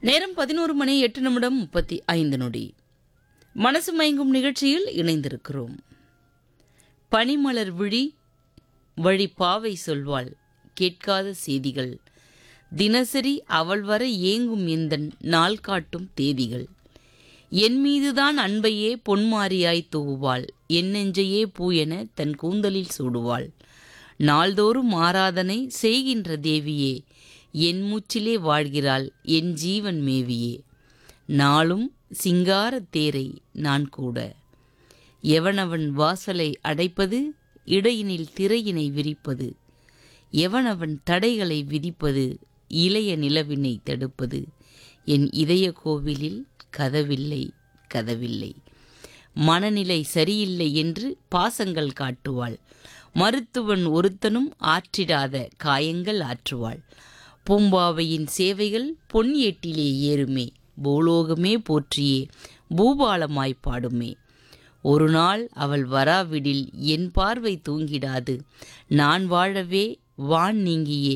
நேரம் பதினோரு மணி எட்டு நிமிடம் முப்பத்தி ஐந்து நொடி மனசு மயங்கும் நிகழ்ச்சியில் இணைந்திருக்கிறோம் பனிமலர் விழி வழி பாவை சொல்வாள் கேட்காத செய்திகள் தினசரி அவள் வர ஏங்கும் இந்த நாள் காட்டும் தேதிகள் என் மீதுதான் அன்பையே பொன்மாரியாய் தூவுவாள் என் நெஞ்சையே பூ என தன் கூந்தலில் சூடுவாள் நாள்தோறும் ஆராதனை செய்கின்ற தேவியே என் மூச்சிலே வாழ்கிறாள் என் ஜீவன் மேவியே நாளும் சிங்கார தேரை நான் கூட எவனவன் வாசலை அடைப்பது இடையினில் திரையினை விரிப்பது எவனவன் தடைகளை விதிப்பது இளைய நிலவினை தடுப்பது என் இதய கோவிலில் கதவில்லை கதவில்லை மனநிலை சரியில்லை என்று பாசங்கள் காட்டுவாள் மருத்துவன் ஒருத்தனும் ஆற்றிடாத காயங்கள் ஆற்றுவாள் பூம்பாவையின் சேவைகள் பொன் ஏட்டிலே ஏறுமே பூலோகமே போற்றியே பூபாலமாய் பாடுமே ஒரு நாள் அவள் வராவிடில் என் பார்வை தூங்கிடாது நான் வாழவே வான் நீங்கியே